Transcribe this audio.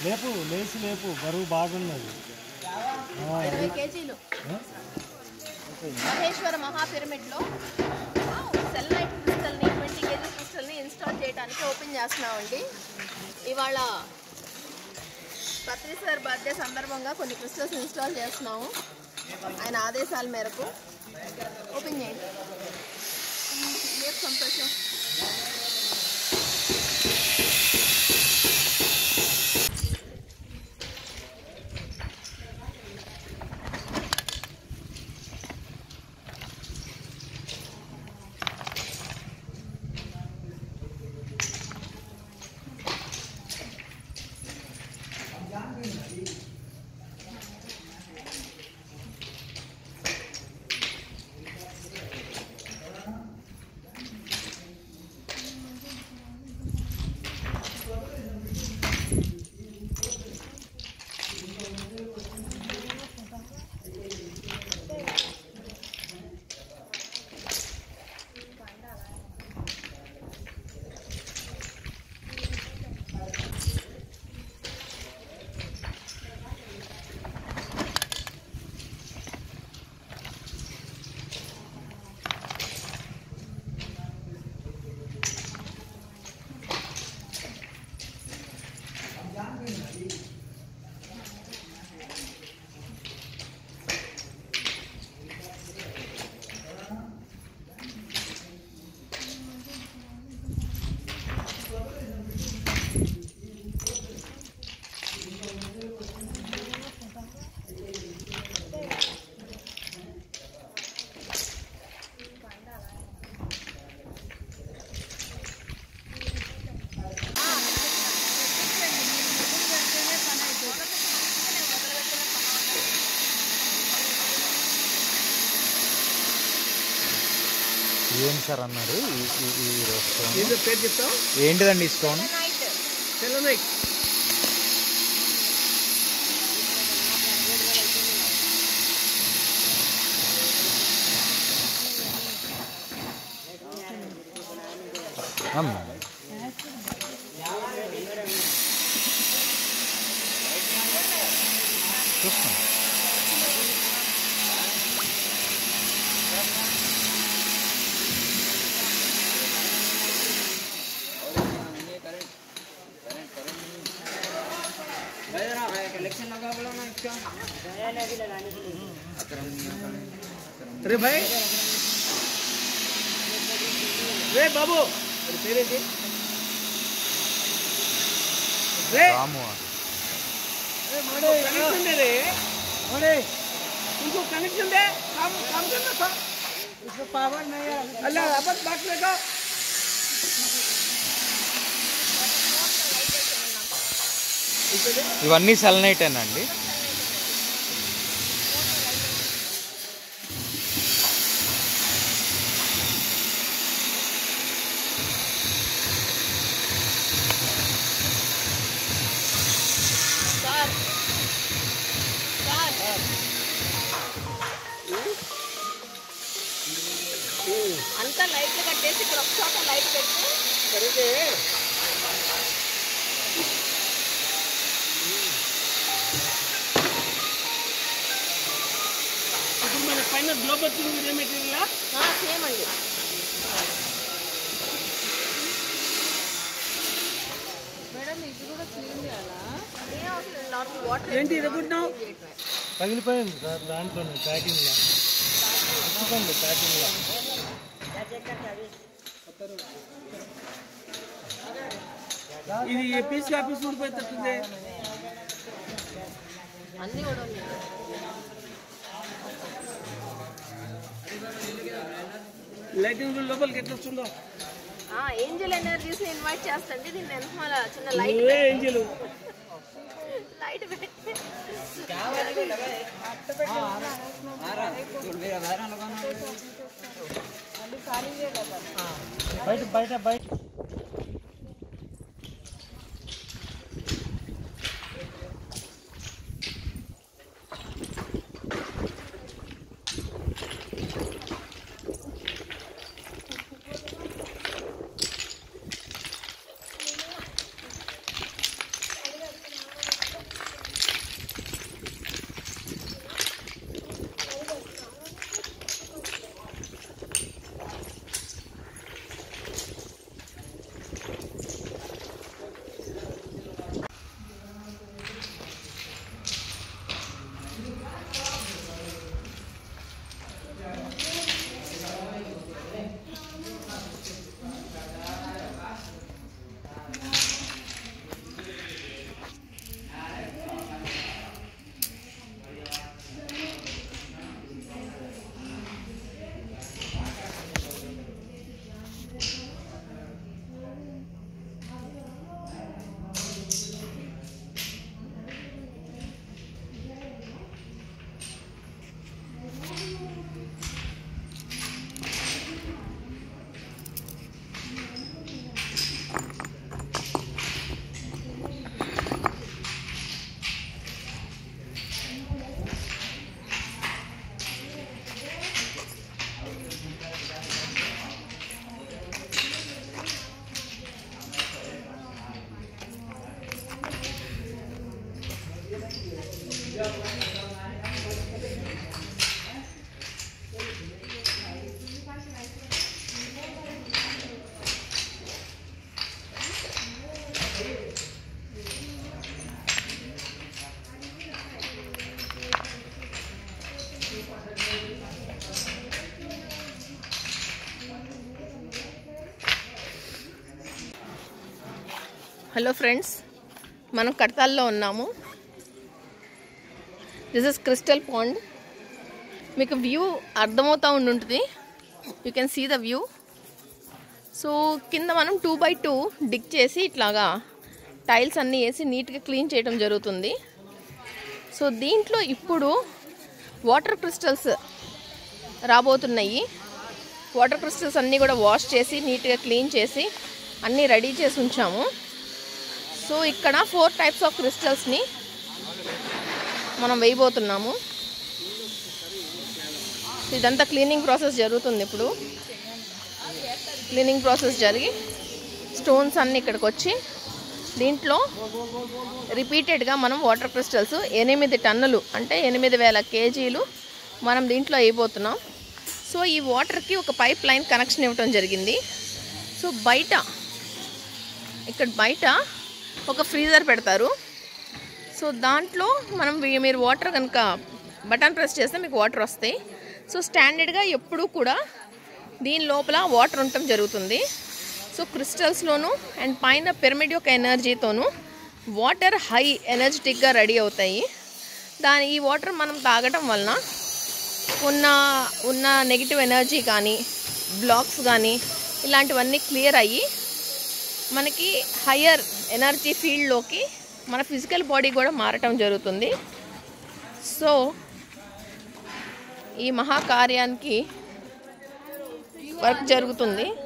లేపు లేచి లేపు బరువు బాగున్నది ఆ, ఇరవై కేజీలు మహేశ్వర మహా పిరమిడ్లో సెల్ లైట్ క్రిస్టల్ని ట్వంటీ కేజీ క్రిస్టల్ని ఇన్స్టాల్ చేయడానికి ఓపెన్ చేస్తున్నామండి ఇవాళ పత్రి సార్ బర్త్డే సందర్భంగా కొన్ని క్రిస్టల్స్ ఇన్స్టాల్ చేస్తున్నాము ఆయన ఆదేశాల మేరకు ఓపెన్ చేయండి లేదు సంతోషం ఏంటి సార్ అన్నారు ఈ- ఈ- ఈ స్టోన్ ఏంటో పేరు చెప్తావు ఏంటిదండి ఈ స్టోన్ నైట్ సెలనైట్ అమ్మ. చూస్తాం అరే భాయ్ రే బాబు అది పేరేంటి రే రాము कनेक्शन दे रे अरे उनको कनेक्शन दे काम काम करना था इसमें पावर नहीं है अल्लाह अब बात लेगा ఇవన్నీ సెలనైటేనండి సార్ సార్ అంతా లైట్లు కట్టేసి ఇక్కడ ఒక చోట లైట్ పెట్టి करेंगे ఇప్పుడు మన పైన గ్లోబల్ వచ్చింది ఇదే మెటీరియల్ సేమ్ అండి మేడం ఇది కూడా క్లీన్ చేయాలా నార్మల్ వాటర్ ఏంటి ఎదుగుతున్నావు పగిలిపోయింది సార్ దాంట్లోనే ప్యాకింగ్లో చూడండి ప్యాకింగ్లో ఇది ఏ పీస్ ఆఫీస్ ఊడిపోతుంది అన్నీ కూడా ఉన్నాయి లైటింగ్ లోపలికి ఎట్లా వస్తుందో ఏంజల్ ఎనర్జీస్ ఇన్వైట్ చేస్తండి దీన్ని వెనకాల చిన్న లైట్ నువ్వే ఏంజలు లైట్ పెట్టి బయట బయట బయట హలో ఫ్రెండ్స్ మనం కడతాల్లో ఉన్నాము దిస్ ఇస్ క్రిస్టల్ పాండ్ మీకు వ్యూ అర్థమవుతూ ఉండుంటుంది you can see the view so కింద మనం టూ బై టూ డిగ్ చేసి ఇట్లాగా టైల్స్ అన్నీ వేసి నీట్గా క్లీన్ చేయడం జరుగుతుంది సో దీంట్లో ఇప్పుడు వాటర్ క్రిస్టల్స్ రాబోతున్నాయి వాటర్ క్రిస్టల్స్ అన్నీ కూడా వాష్ చేసి నీట్గా క్లీన్ చేసి అన్నీ రెడీ చేసి ఉంచాము సో ఇక్కడ ఫోర్ టైప్స్ ఆఫ్ క్రిస్టల్స్ని మనం వేయబోతున్నాము ఇదంతా క్లీనింగ్ ప్రాసెస్ జరుగుతుంది ఇప్పుడు క్లీనింగ్ ప్రాసెస్ జరిగి స్టోన్స్ అన్నీ ఇక్కడికి వచ్చి దీంట్లో రిపీటెడ్గా మనం వాటర్ క్రిస్టల్స్ ఎనిమిది టన్నులు అంటే ఎనిమిది వేల కేజీలు మనం దీంట్లో వేయబోతున్నాం సో ఈ వాటర్కి ఒక పైప్ లైన్ కనెక్షన్ ఇవ్వటం జరిగింది సో బయట ఇక్కడ బయట ఒక ఫ్రీజర్ పెడతారు సో దాంట్లో మనం వీ- మీరు వాటర్ కనుక బటన్ ప్రెస్ చేస్తే మీకు వాటర్ వస్తాయి సో స్టాండర్డ్గా ఎప్పుడూ కూడా దీని లోపల వాటర్ ఉండటం జరుగుతుంది సో క్రిస్టల్స్లోను అండ్ పైన పిరమిడ్ యొక్క ఎనర్జీతోనూ వాటర్ హై ఎనర్జెటిక్గా రెడీ అవుతాయి దాని ఈ వాటర్ మనం తాగటం వలన ఉన్న ఉన్న నెగిటివ్ ఎనర్జీ కానీ బ్లాక్స్ కానీ ఇలాంటివన్నీ క్లియర్ అయ్యి మనకి హయ్యర్ ఎనర్జీ ఫీల్డ్లోకి మన ఫిజికల్ బాడీ కూడా మారటం జరుగుతుంది సో ఈ మహాకార్యానికి వర్క్ జరుగుతుంది